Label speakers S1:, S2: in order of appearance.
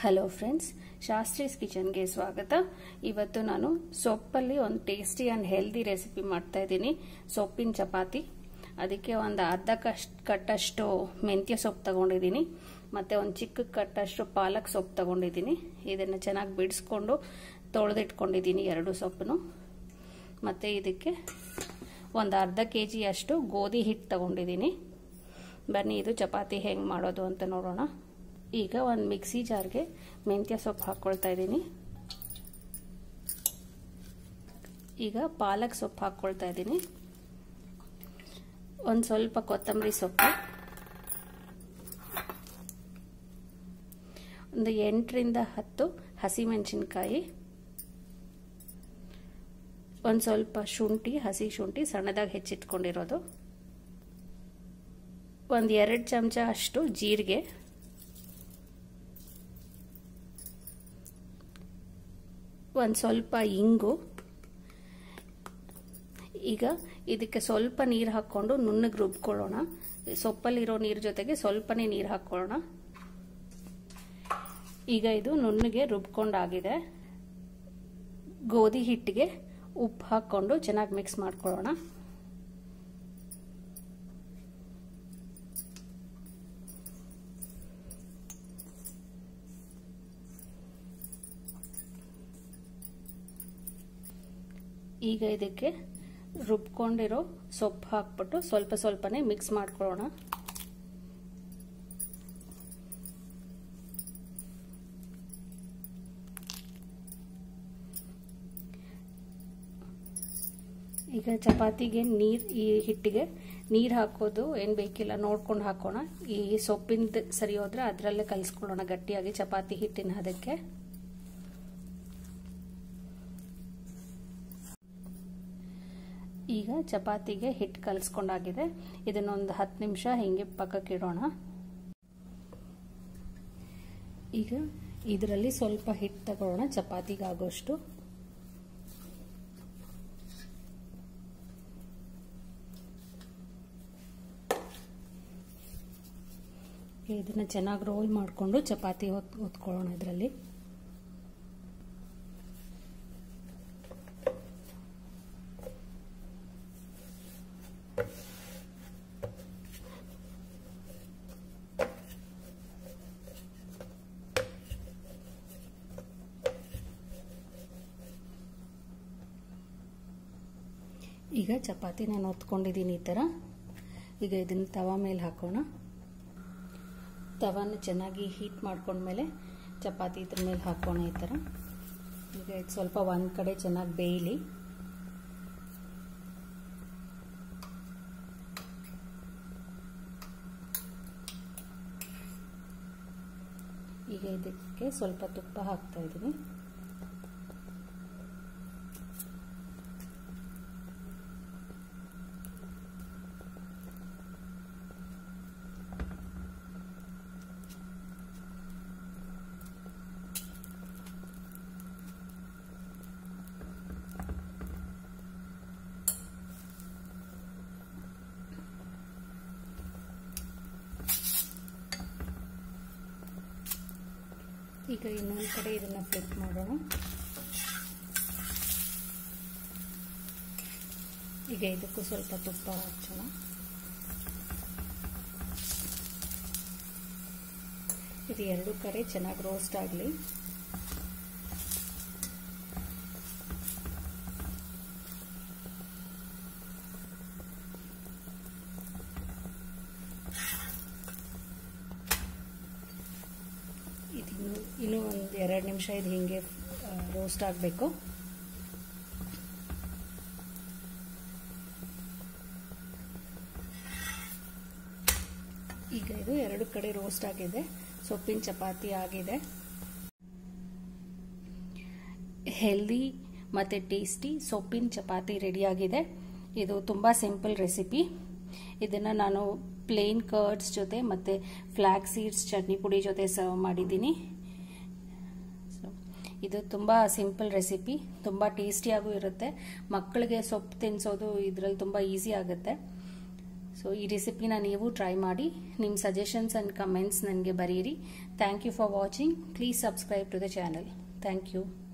S1: hello friends ಶಾಸ್ತ್ರೀಸ್ ಕಿಚನ್ಗೆ ಸ್ವಾಗತ ಇವತ್ತು ನಾನು ಸೊಪ್ಪಲ್ಲಿ ಒಂದು ಟೇಸ್ಟಿ ಆ್ಯಂಡ್ ಹೆಲ್ದಿ ರೆಸಿಪಿ ಮಾಡ್ತಾ ಇದ್ದೀನಿ ಸೊಪ್ಪಿನ ಚಪಾತಿ ಅದಕ್ಕೆ ಒಂದು ಅರ್ಧ ಕಷ್ಟ ಕಟ್ಟಷ್ಟು ಮೆಂತ್ಯ ಸೊಪ್ಪು ತಗೊಂಡಿದ್ದೀನಿ ಮತ್ತು ಒಂದು ಚಿಕ್ಕ ಕಟ್ಟಷ್ಟು ಪಾಲಕ್ ಸೊಪ್ಪು ತಗೊಂಡಿದ್ದೀನಿ ಇದನ್ನು ಚೆನ್ನಾಗಿ ಬಿಡಿಸ್ಕೊಂಡು ತೊಳೆದಿಟ್ಕೊಂಡಿದ್ದೀನಿ ಎರಡು ಸೊಪ್ಪನ್ನು ಮತ್ತು ಇದಕ್ಕೆ ಒಂದು ಅರ್ಧ ಕೆ ಜಿಯಷ್ಟು ಗೋಧಿ ಹಿಟ್ಟು ತಗೊಂಡಿದ್ದೀನಿ ಬನ್ನಿ ಇದು ಚಪಾತಿ ಹೆಂಗೆ ಮಾಡೋದು ಅಂತ ನೋಡೋಣ ಈಗ ಒಂದು ಮಿಕ್ಸಿ ಜಾರ್ಗೆ ಮೆಂತ್ಯ ಸೊಪ್ಪು ಹಾಕ್ಕೊಳ್ತಾ ಇದ್ದೀನಿ ಈಗ ಪಾಲಕ್ ಸೊಪ್ಪು ಹಾಕ್ಕೊಳ್ತಾ ಇದ್ದೀನಿ ಒಂದು ಸ್ವಲ್ಪ ಕೊತ್ತಂಬರಿ ಸೊಪ್ಪು ಒಂದು ಎಂಟರಿಂದ ಹತ್ತು ಹಸಿಮೆಣಸಿನ್ಕಾಯಿ ಒಂದು ಸ್ವಲ್ಪ ಶುಂಠಿ ಹಸಿ ಶುಂಠಿ ಸಣ್ಣದಾಗಿ ಹೆಚ್ಚಿಟ್ಕೊಂಡಿರೋದು ಒಂದು ಎರಡು ಚಮಚ ಅಷ್ಟು ಜೀರಿಗೆ ಒಂದು ಸ್ವಲ್ಪ ಇಂಗು ಈಗ ಇದಕ್ಕೆ ಸ್ವಲ್ಪ ನೀರು ಹಾಕ್ಕೊಂಡು ನುಣ್ಣಗೆ ರುಬ್ಕೊಳ್ಳೋಣ ಸೊಪ್ಪಲ್ಲಿರೋ ನೀರು ಜೊತೆಗೆ ಸ್ವಲ್ಪನೇ ನೀರು ಹಾಕ್ಕೊಳ್ಳೋಣ ಈಗ ಇದು ನುಣ್ಣಗೆ ರುಬ್ಕೊಂಡಾಗಿದೆ ಗೋಧಿ ಹಿಟ್ಟಿಗೆ ಉಪ್ಪು ಹಾಕ್ಕೊಂಡು ಚೆನ್ನಾಗಿ ಮಿಕ್ಸ್ ಮಾಡ್ಕೊಳ್ಳೋಣ ಈಗ ಇದಕ್ಕೆ ರುಬ್ಕೊಂಡಿರೋ ಸೊಪ್ಪು ಹಾಕ್ಬಿಟ್ಟು ಸ್ವಲ್ಪ ಸ್ವಲ್ಪನೇ ಮಿಕ್ಸ್ ಮಾಡ್ಕೊಳ್ಳೋಣ ಈಗ ಚಪಾತಿಗೆ ನೀರು ಈ ಹಿಟ್ಟಿಗೆ ನೀರು ಹಾಕೋದು ಏನು ಬೇಕಿಲ್ಲ ನೋಡ್ಕೊಂಡು ಹಾಕೋಣ ಈ ಸೊಪ್ಪಿಂದ ಸರಿ ಹೋದ್ರೆ ಅದರಲ್ಲೇ ಕಲಿಸ್ಕೊಳ್ಳೋಣ ಗಟ್ಟಿಯಾಗಿ ಚಪಾತಿ ಹಿಟ್ಟಿನ ಅದಕ್ಕೆ ಈಗ ಚಪಾತಿಗೆ ಹಿಟ್ಟು ಕಲಿಸ್ಕೊಂಡಾಗಿದೆ ಇದನ್ನೊಂದು ಹತ್ತು ನಿಮಿಷ ಹಿಂಗೆ ಪಕ್ಕಕ್ಕೆ ಇಡೋಣ ಈಗ ಇದರಲ್ಲಿ ಸ್ವಲ್ಪ ಹಿಟ್ಟು ತಗೊಳ್ಳೋಣ ಚಪಾತಿಗಾಗೋಷ್ಟು ಇದನ್ನು ಚೆನ್ನಾಗಿ ರೋಲ್ ಮಾಡಿಕೊಂಡು ಚಪಾತಿ ಹೊತ್ ಹೊತ್ಕೊಳ್ಳೋಣ ಇದರಲ್ಲಿ ಈಗ ಚಪಾತಿ ನಾನು ಹೊತ್ಕೊಂಡಿದ್ದೀನಿ ಈ ಥರ ಈಗ ಇದನ್ನು ತವಾ ಮೇಲೆ ಹಾಕೋಣ ತವಾನ ಚೆನ್ನಾಗಿ ಹೀಟ್ ಮಾಡ್ಕೊಂಡ್ಮೇಲೆ ಚಪಾತಿ ಇದ್ರ ಮೇಲೆ ಹಾಕೋಣ ಈ ಥರ ಈಗ ಇದು ಸ್ವಲ್ಪ ಒಂದು ಕಡೆ ಚೆನ್ನಾಗಿ ಬೇಯಲಿ ಈಗ ಇದಕ್ಕೆ ಸ್ವಲ್ಪ ತುಪ್ಪ ಹಾಕ್ತಾ ಇದ್ದೀನಿ ಈಗ ಇನ್ನೊಂದು ಕಡೆ ಇದನ್ನು ಫ್ಲಿಪ್ ಮಾಡೋಣ ಈಗ ಇದಕ್ಕೂ ಸ್ವಲ್ಪ ತುಪ್ಪ ಹಚ್ಚೋಣ ಇದು ಎರಡು ಕಡೆ ಚೆನ್ನಾಗಿ ರೋಸ್ಟ್ ಆಗಲಿ ಇದಿನ್ನು ಇನ್ನೂ ಒಂದು ಎರಡು ನಿಮಿಷ ಇದು ಹೀಗೆ ರೋಸ್ಟ್ ಆಗಬೇಕು ಈಗ ಇದು ಎರಡು ಕಡೆ ರೋಸ್ಟ್ ಆಗಿದೆ ಸೊಪ್ಪಿನ ಚಪಾತಿ ಆಗಿದೆ ಹೆಲ್ದಿ ಮತ್ತು ಟೇಸ್ಟಿ ಸೊಪ್ಪಿನ ಚಪಾತಿ ರೆಡಿಯಾಗಿದೆ ಇದು ತುಂಬ ಸಿಂಪಲ್ ರೆಸಿಪಿ ಇದನ್ನು ನಾನು ಪ್ಲೇನ್ ಕರ್ಡ್ಸ್ ಜೊತೆ ಮತ್ತು ಫ್ಲ್ಯಾಕ್ ಸೀಡ್ಸ್ ಚಟ್ನಿ ಪುಡಿ ಜೊತೆ ಸರ್ವ್ ಮಾಡಿದ್ದೀನಿ ಇದು ತುಂಬ ಸಿಂಪಲ್ ರೆಸಿಪಿ ತುಂಬ ಟೇಸ್ಟಿಯಾಗೂ ಇರುತ್ತೆ ಮಕ್ಕಳಿಗೆ ಸೊಪ್ಪು ತಿನ್ನಿಸೋದು ಇದರಲ್ಲಿ ತುಂಬ ಈಸಿ ಆಗುತ್ತೆ ಸೊ ಈ ರೆಸಿಪಿನ ನೀವು ಟ್ರೈ ಮಾಡಿ ನಿಮ್ಮ ಸಜೆಷನ್ಸ್ ಆ್ಯಂಡ್ ಕಮೆಂಟ್ಸ್ ನನಗೆ ಬರೀರಿ thank you for watching please subscribe to the channel thank you